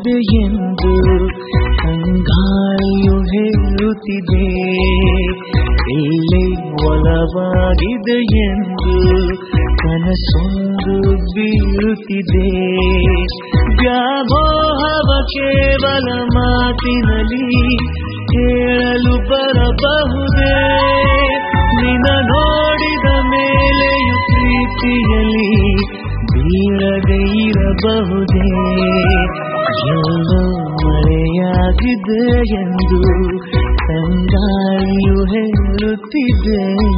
ಒಲವಾಗಿದೆ ಎಂದು ತಂಗಾಳಿಯು ಹೇಳುತ್ತಿದೆ ಇಲ್ಲೇ ಒಲವಾಗಿದೆ ಎಂದು ಕನಸೊಂದು ಬೀಳುತ್ತಿದೆ ವ್ಯಾಮೋಹವ ಕೇವಲ ಮಾತಿನಲ್ಲಿ ಹೇಳಲು ಬರಬಹುದೇ ನಿನ್ನ ನೋಡಿದ ಮೇಲೆಯು ಪ್ರೀತಿಯಲ್ಲಿ ಬೀಳದೆ ಇರಬಹುದೇ ಎಲ್ಲೋ ಮರೆಯಾಗಿದೆ ಎಂದು ತಂಗಾಳಿಯು ಹೇಳುತ್ತಿದೆ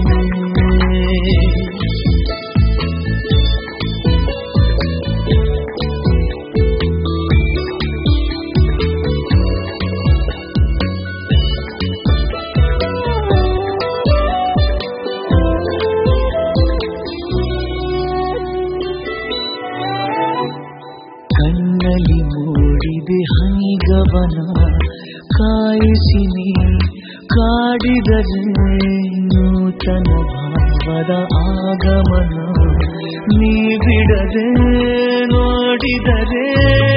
ಕಣ್ಣಲ್ಲಿ ಮೂಡಿದೆ ಹನಿಗವನ ಕಾಯಿಸಿ ನೀ ಕಾಡಿದರೆ ನೂತನ ಭಾವದ ಆಗಮನ ನೀ ಬಿಡದೆ ನೋಡಿದರೆ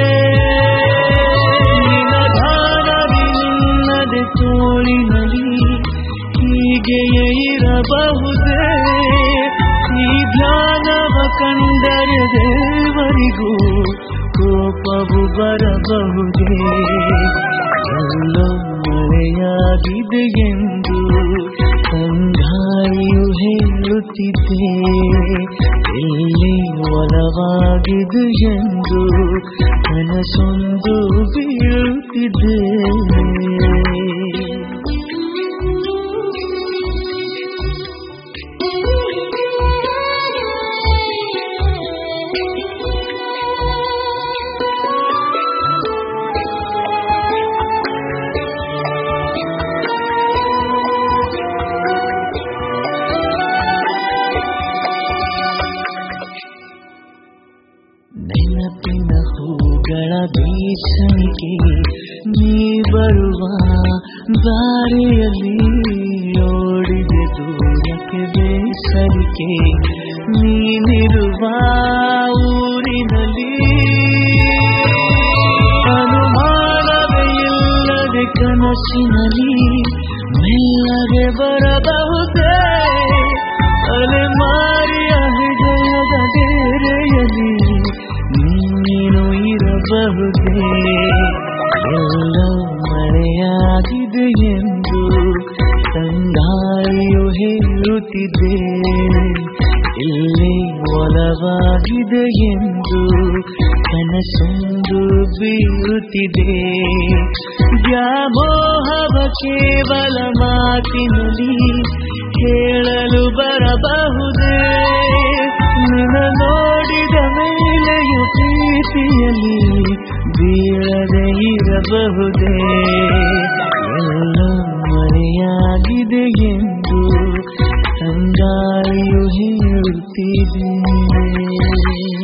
ನಿನಧಾರವಿ ನಿನ್ನದೆ ತೋಳಿನಲ್ಲಿ ಹೀಗೆಯೇ ಇರಬಹುದೇ ಈ ಧ್ಯಾನವ ಕಂಡರೆ ದೇವರಿಗೂ ಕೋಪವು ಬರಬಹುದೇ ಎಲ್ಲೋ ಮಳೆಯಾಗಿದೆ ಎಂದು ಕಂಗಾಳಿಯು ಹೇಳುತ್ತಿದ್ದೆ ಎಲ್ಲಿ ಒಲವಾಗಿದೆ ಎಂದು ಕನಸೊಂದು ಬೀಳುತ್ತಿದ್ದೆ ನೆನಪಿನ ಹೂಗಳ ಬೀಸಣಿಕೆ ನೀ ಬರುವ ದಾರಿಯಲ್ಲಿ ಓಡಿದೆ ದೂರಕ್ಕೆ ಬೇಸರಿಕೆ ನೀನಿರುವ ಊರಿನಲ್ಲಿ ಅನುಮಾನವೇ ಇಲ್ಲದೆ ಕನಸಿನಲ್ಲಿ ಮೆಲ್ಲಗೆ ಬರಬಹುದೇ ಅಲೆ ಮಾರಿಯ ಹೃದಯದ ಡೇರೆಯಲ್ಲಿ ನೀನು ಇರಬಹುದೇ ಎಲ್ಲ ಮಳೆಯಾಗಿದೆ ಎಂದು ತಂಗಾಳಿಯು ಹೇಳುತ್ತಿದೆ ಇಲ್ಲಿ ಒಲವಾಗಿದೆ ಎಂದು ಕನಸೊಂದು ಬೀಳುತ್ತಿದೆ ವ್ಯಾಮೋಹವ ಕೇವಲ ಮಾತಿನಲ್ಲಿ ಹೇಳಲು ಬರಬಹುದೇ ನಿನ್ನ ನೋಡಿದ ಮೇಲೆಯು ಪ್ರೀತಿಯಲ್ಲಿ ಬೀಳದೆ ಇರಬಹುದೇ ಎಲ್ಲ ಮರೆಯಾಗಿದೆ ಎಂದು ತಂಗಾಳಿಯು ಹೇಳುತ್ತಿದೆ